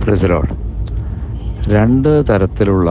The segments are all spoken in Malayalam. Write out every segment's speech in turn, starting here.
പ്രസിലോഡ് രണ്ട് തരത്തിലുള്ള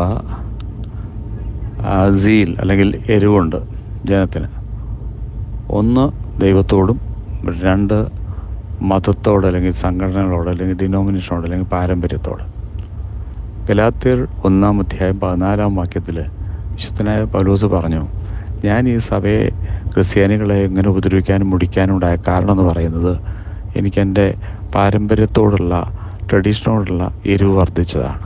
ആ, സീൽ അല്ലെങ്കിൽ എരിവുണ്ട് ജനത്തിന് ഒന്ന് ദൈവത്തോടും രണ്ട് മതത്തോട് അല്ലെങ്കിൽ സംഘടനകളോട് അല്ലെങ്കിൽ ഡിനോമിനേഷനോട് അല്ലെങ്കിൽ പാരമ്പര്യത്തോട് ഗലാത്യർ ഒന്നാം അധ്യായം പതിനാലാം വാക്യത്തിൽ വിശുദ്ധനായ പൗലോസ് പറഞ്ഞു ഞാൻ ഈ സഭയെ ക്രിസ്ത്യാനികളെ എങ്ങനെ ഉപദ്രവിക്കാനും മുടിക്കാനും ഉണ്ടായ കാരണം എന്ന് പറയുന്നത് എനിക്കെൻ്റെ പാരമ്പര്യത്തോടുള്ള ട്രഡീഷനോടുള്ള എരിവ് വർദ്ധിച്ചതാണ്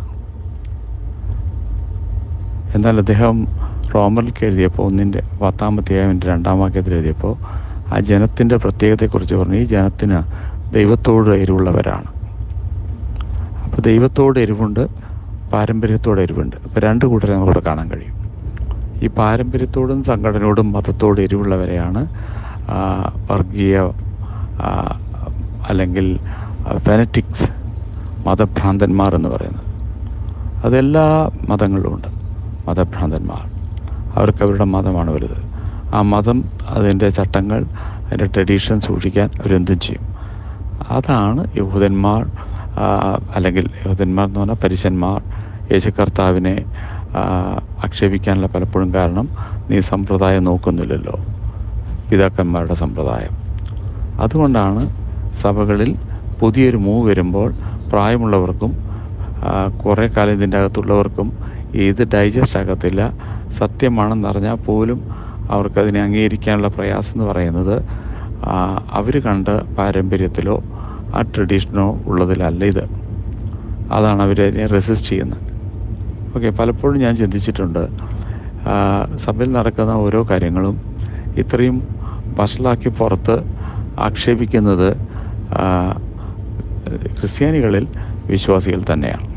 എന്നാൽ അദ്ദേഹം റോമറിലേക്ക് എഴുതിയപ്പോൾ ഒന്നിൻ്റെ പത്താമത്തെയായതിൻ്റെ രണ്ടാം വാക്യത്തിൽ എഴുതിയപ്പോൾ ആ ജനത്തിൻ്റെ പ്രത്യേകതയെക്കുറിച്ച് പറഞ്ഞു ഈ ജനത്തിന് ദൈവത്തോട് എരിവുള്ളവരാണ് അപ്പോൾ ദൈവത്തോട് എരിവുണ്ട് പാരമ്പര്യത്തോട് എരിവുണ്ട് അപ്പോൾ രണ്ട് കൂട്ടരെ നമുക്കിവിടെ കാണാൻ കഴിയും ഈ പാരമ്പര്യത്തോടും സംഘടനയോടും മതത്തോടും എരിവുള്ളവരെയാണ് ആ, വർഗീയ ആ, അല്ലെങ്കിൽ ഫെനറ്റിക്സ് മതഭ്രാന്തന്മാർ എന്ന് പറയുന്നത് അതെല്ലാ മതങ്ങളിലുമുണ്ട് മതഭ്രാന്തന്മാർ അവർക്ക് അവരുടെ മതമാണ് വലുത് ആ മതം അതിൻ്റെ ചട്ടങ്ങൾ അതിൻ്റെ ട്രഡീഷൻ സൂക്ഷിക്കാൻ അവരെന്തും ചെയ്യും അതാണ് യഹൂദന്മാർ ആ, അല്ലെങ്കിൽ യഹൂദന്മാർ എന്ന് പറഞ്ഞാൽ പരീശന്മാർ യേശു കർത്താവിനെ ആ, ആക്ഷേപിക്കാനുള്ള പലപ്പോഴും കാരണം നീ സമ്പ്രദായം നോക്കുന്നില്ലല്ലോ പിതാക്കന്മാരുടെ സമ്പ്രദായം അതുകൊണ്ടാണ് സഭകളിൽ പുതിയൊരു മൂവ് വരുമ്പോൾ പ്രായമുള്ളവർക്കും ആ, കുറേ കാലം ഇതിൻ്റെ അകത്തുള്ളവർക്കും ഇത് ഡൈജസ്റ്റ് ആകത്തില്ല സത്യമാണെന്നറിഞ്ഞാൽ പോലും അവർക്കതിനെ അംഗീകരിക്കാനുള്ള പ്രയാസം എന്ന് പറയുന്നത് അവർ കണ്ട പാരമ്പര്യത്തിലോ ആ ട്രഡീഷനോ ഉള്ളതിലല്ല ഇത് അതാണ് അവരതിനെ റെസിസ്റ്റ് ചെയ്യുന്നത് ഓക്കെ പലപ്പോഴും ഞാൻ ചിന്തിച്ചിട്ടുണ്ട് ആ, സഭയിൽ നടക്കുന്ന ഓരോ കാര്യങ്ങളും ഇത്രയും വഷളാക്കി പുറത്ത് ആക്ഷേപിക്കുന്നത് ആ, ക്രിസ്ത്യാനികളിൽ വിശ്വാസികൾ തന്നെയാണ്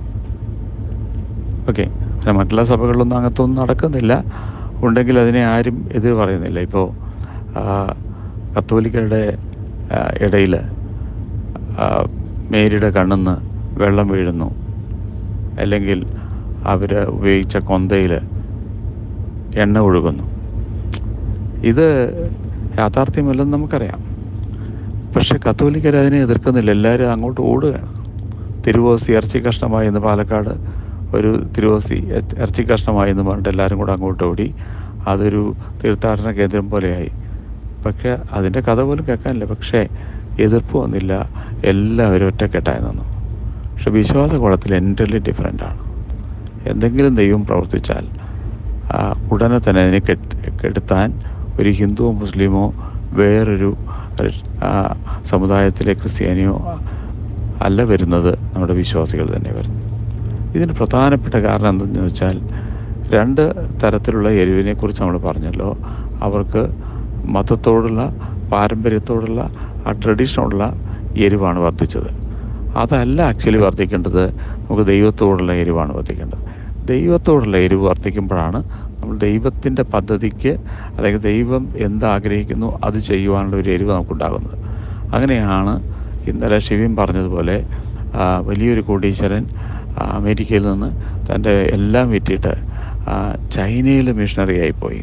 ഓക്കെ പിന്നെ മറ്റുള്ള സഭകളിലൊന്നും അങ്ങനത്തൊന്നും നടക്കുന്നില്ല ഉണ്ടെങ്കിൽ അതിനെ ആരും എതിർ പറയുന്നില്ല ഇപ്പോൾ കത്തോലിക്കരുടെ ഇടയിൽ മേരിയുടെ കണ്ണിന്ന് വെള്ളം വീഴുന്നു അല്ലെങ്കിൽ അവർ ഉപയോഗിച്ച കൊന്തയിൽ എണ്ണ ഒഴുകുന്നു ഇത് യാഥാർത്ഥ്യമല്ലെന്ന് നമുക്കറിയാം പക്ഷെ കത്തോലിക്കർ അതിനെ എതിർക്കുന്നില്ല എല്ലാവരും അങ്ങോട്ട് ഓടുകയാണ് തിരുവോസി ഇറച്ചി കഷ്ണമായി എന്ന് പാലക്കാട് ഒരു തിരുവോസി എ- ഇറച്ചി കഷ്ണമായി എന്ന് പറഞ്ഞിട്ട് എല്ലാവരും കൂടെ അങ്ങോട്ട് ഓടി അതൊരു തീർത്ഥാടന കേന്ദ്രം പോലെയായി പക്ഷേ അതിൻ്റെ കഥ പോലും കേൾക്കാനില്ല പക്ഷേ എതിർപ്പ് വന്നില്ല എല്ലാവരും ഒറ്റക്കെട്ടായി നിന്നു പക്ഷെ വിശ്വാസ കുളത്തിൽ എൻ്റർലി ഡിഫറെൻ്റ് ആണ് എന്തെങ്കിലും ദൈവം പ്രവർത്തിച്ചാൽ ആ, ഉടനെ തന്നെ അതിനെ കെട്ട് കെടുത്താൻ ഒരു ഹിന്ദുവോ മുസ്ലിമോ വേറൊരു ആ, സമുദായത്തിലെ ക്രിസ്ത്യാനിയോ അല്ല വരുന്നത് നമ്മുടെ വിശ്വാസികൾ തന്നെ വരുന്നത് ഇതിന് പ്രധാനപ്പെട്ട കാരണം എന്തെന്ന് വെച്ചാൽ രണ്ട് തരത്തിലുള്ള എരിവിനെ കുറിച്ച് നമ്മൾ പറഞ്ഞല്ലോ അവർക്ക് മതത്തോടുള്ള പാരമ്പര്യത്തോടുള്ള ആ ട്രഡീഷനോടുള്ള എരിവാണ് വർദ്ധിച്ചത് അതല്ല ആക്ച്വലി വർദ്ധിക്കേണ്ടത് നമുക്ക് ദൈവത്തോടുള്ള എരിവാണ് വർദ്ധിക്കേണ്ടത് ദൈവത്തോടുള്ള എരിവ് വർദ്ധിക്കുമ്പോഴാണ് നമ്മൾ ദൈവത്തിൻ്റെ പദ്ധതിക്ക് അല്ലെങ്കിൽ ദൈവം എന്താഗ്രഹിക്കുന്നു അത് ചെയ്യുവാനുള്ള ഒരു എരിവ് നമുക്കുണ്ടാകുന്നത് അങ്ങനെയാണ് ഇന്നലെ ഷിവിൻ പറഞ്ഞതുപോലെ ആ, വലിയൊരു കോടീശ്വരൻ ആ, അമേരിക്കയിൽ നിന്ന് തൻ്റെ എല്ലാം വിറ്റിട്ട് ആ, ചൈനയിൽ മിഷണറി ആയിപ്പോയി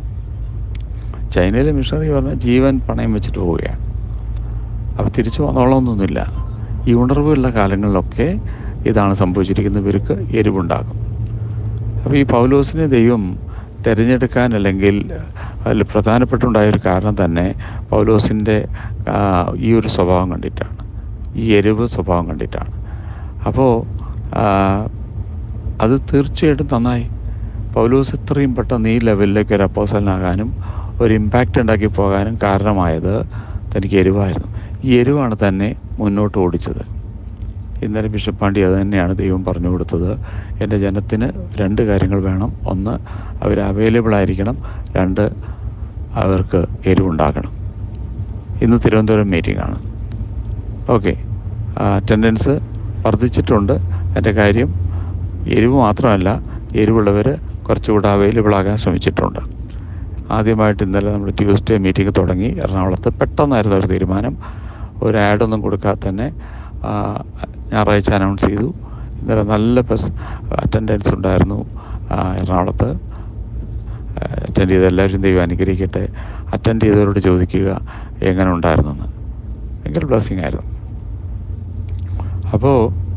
ചൈനയിലെ മിഷണറി പറഞ്ഞാൽ ജീവൻ പണയം വെച്ചിട്ട് പോവുകയാണ് അപ്പോൾ തിരിച്ചു വന്നോളമൊന്നുമില്ല ഈ ഉണർവുള്ള കാലങ്ങളിലൊക്കെ ഇതാണ് സംഭവിച്ചിരിക്കുന്നത് ഇവർക്ക് എരിവുണ്ടാകും അപ്പോൾ ഈ പൗലോസിനെ ദൈവം തിരഞ്ഞെടുക്കാൻ അല്ലെങ്കിൽ അതിൽ പ്രധാനപ്പെട്ടുണ്ടായ ഒരു കാരണം തന്നെ പൗലോസിൻ്റെ ആ, ഈ ഒരു സ്വഭാവം കണ്ടിട്ടാണ് ഈ എരിവ് സ്വഭാവം കണ്ടിട്ടാണ് അപ്പോൾ ആ, അത് തീർച്ചയായിട്ടും നന്നായി പൗലോസ് ഇത്രയും പെട്ടെന്ന് ഈ ലെവലിലേക്ക് ഒരു അപ്പോസലനാകാനും ഒരു ഇമ്പാക്റ്റ് ഉണ്ടാക്കി പോകാനും കാരണമായത് തനിക്ക് എരിവായിരുന്നു ഈ എരിവാണ് തന്നെ മുന്നോട്ട് ഓടിച്ചത് ഇന്നലെ ബിഷപ്പ് പാണ്ഡി അത് തന്നെയാണ് ദൈവം പറഞ്ഞു കൊടുത്തത് എൻ്റെ ജനത്തിന് രണ്ട് കാര്യങ്ങൾ വേണം ഒന്ന് അവർ അവൈലബിൾ ആയിരിക്കണം രണ്ട് അവർക്ക് എരിവുണ്ടാകണം ഇന്ന് തിരുവനന്തപുരം മീറ്റിംഗ് ആണ് ഓക്കെ അറ്റൻഡൻസ് വർദ്ധിച്ചിട്ടുണ്ട് എൻ്റെ കാര്യം എരിവ് മാത്രമല്ല എരിവുള്ളവർ കുറച്ചുകൂടെ അവൈലബിൾ ആകാൻ ശ്രമിച്ചിട്ടുണ്ട് ആദ്യമായിട്ട് ഇന്നലെ നമ്മൾ ട്യൂസ്ഡേ മീറ്റിംഗ് തുടങ്ങി എറണാകുളത്ത് പെട്ടെന്നായിരുന്നു ഒരു തീരുമാനം ഒരു ആഡൊന്നും കൊടുക്കാതെ തന്നെ ആ, ഞായറാഴ്ച അനൗൺസ് ചെയ്തു ഇന്നലെ നല്ല പെർസ് അറ്റൻഡൻസ് ഉണ്ടായിരുന്നു ആ, എറണാകുളത്ത് അറ്റൻഡ് ചെയ്ത എല്ലാവരും ദൈവം അനുഗ്രഹിക്കട്ടെ അറ്റൻഡ് ചെയ്തവരോട് ചോദിക്കുക എങ്ങനെ ഉണ്ടായിരുന്നെന്ന് ഭയങ്കര ബ്ലെസ്സിങ് ആയിരുന്നു അപ്പോൾ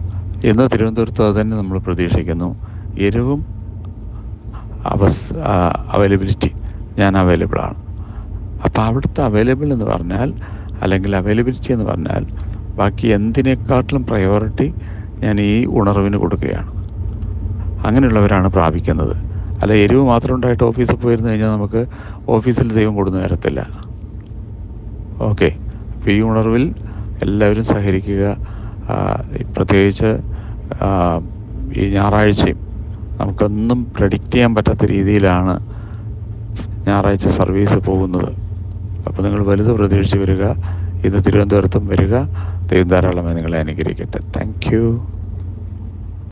ഇന്ന് തിരുവനന്തപുരത്ത് അത് തന്നെ നമ്മൾ പ്രതീക്ഷിക്കുന്നു എരിവും അവസ് അവൈലബിലിറ്റി ഞാൻ അവൈലബിളാണ് അപ്പോൾ അവിടുത്തെ അവൈലബിൾ എന്ന് പറഞ്ഞാൽ അല്ലെങ്കിൽ അവൈലബിലിറ്റി എന്ന് പറഞ്ഞാൽ ബാക്കി എന്തിനേക്കാട്ടിലും പ്രയോറിറ്റി ഞാൻ ഈ ഉണർവിന് കൊടുക്കുകയാണ് അങ്ങനെയുള്ളവരാണ് പ്രാപിക്കുന്നത് അല്ല എരിവ് മാത്രം ഉണ്ടായിട്ട് ഓഫീസിൽ പോയിരുന്നു കഴിഞ്ഞാൽ നമുക്ക് ഓഫീസിൽ ദൈവം കൊടുന്നു തരത്തില്ല ഓക്കെ അപ്പോൾ ഈ ഉണർവിൽ എല്ലാവരും സഹകരിക്കുക ആ, ഈ പ്രത്യേകിച്ച് ആ, ഈ ഞായറാഴ്ചയും നമുക്കൊന്നും പ്രഡിക്റ്റ് ചെയ്യാൻ പറ്റാത്ത രീതിയിലാണ് ഞായറാഴ്ച സർവീസ് പോകുന്നത് അപ്പോൾ നിങ്ങൾ വലുത് പ്രതീക്ഷിച്ച് വരിക ഇന്ന് തിരുവനന്തപുരത്തും വരിക ദൈവം ധാരാളമായി നിങ്ങളെ അനുഗ്രഹിക്കട്ടെ താങ്ക് യു